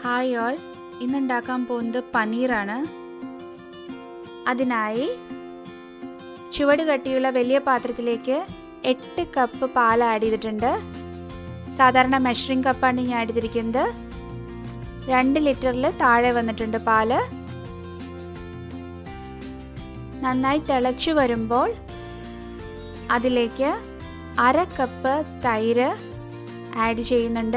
hi all ഇന്നുണ്ടാക്കാൻ പോകുന്നത് പനീറാണ് അതിനായി ചുവട് കട്ടിയുള്ള വലിയ പാത്രത്തിലേക്ക് എട്ട് കപ്പ് പാൽ ആഡ് ചെയ്തിട്ടുണ്ട് സാധാരണ മെഷറിംഗ് കപ്പാണ് ഞാൻ എടുത്തിരിക്കുന്നത് രണ്ട് ലിറ്ററിൽ താഴെ വന്നിട്ടുണ്ട് പാല് നന്നായി തിളച്ചു വരുമ്പോൾ അതിലേക്ക് അര കപ്പ് തൈര് ആഡ് ചെയ്യുന്നുണ്ട്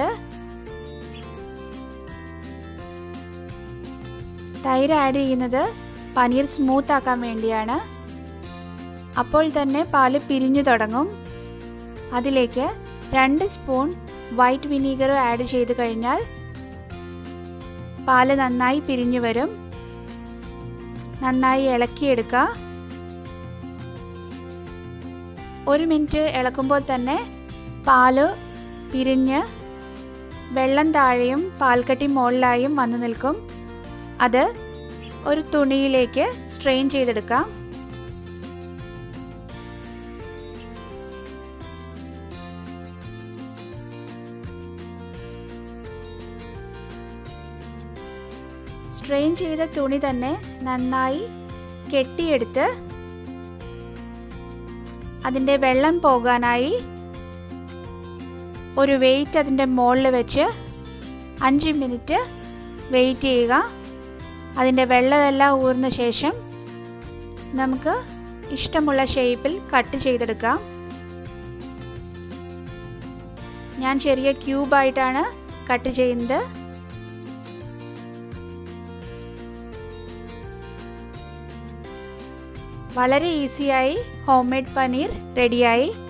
തൈര് ആഡ് ചെയ്യുന്നത് പനീർ സ്മൂത്ത് ആക്കാൻ വേണ്ടിയാണ് അപ്പോൾ തന്നെ പാല് പിരിഞ്ഞു തുടങ്ങും അതിലേക്ക് രണ്ട് സ്പൂൺ വൈറ്റ് വിനീഗർ ആഡ് ചെയ്ത് കഴിഞ്ഞാൽ പാല് നന്നായി പിരിഞ്ഞു വരും നന്നായി ഇളക്കിയെടുക്കുക ഒരു മിനിറ്റ് ഇളക്കുമ്പോൾ തന്നെ പാല് പിരിഞ്ഞ് വെള്ളം താഴെയും പാൽക്കട്ടി മുകളിലായും വന്നു നിൽക്കും അത് ഒരു തുണിയിലേക്ക് സ്ട്രെയിൻ ചെയ്തെടുക്കാം സ്ട്രെയിൻ ചെയ്ത തുണി തന്നെ നന്നായി കെട്ടിയെടുത്ത് അതിൻ്റെ വെള്ളം പോകാനായി ഒരു വെയിറ്റ് അതിൻ്റെ മുകളിൽ വെച്ച് അഞ്ച് മിനിറ്റ് വെയിറ്റ് ചെയ്യുക അതിൻ്റെ വെള്ളമെല്ലാം ഊർന്ന ശേഷം നമുക്ക് ഇഷ്ടമുള്ള ഷേപ്പിൽ കട്ട് ചെയ്തെടുക്കാം ഞാൻ ചെറിയ ക്യൂബായിട്ടാണ് കട്ട് ചെയ്യുന്നത് വളരെ ഈസിയായി ഹോം മെയ്ഡ് പനീർ റെഡിയായി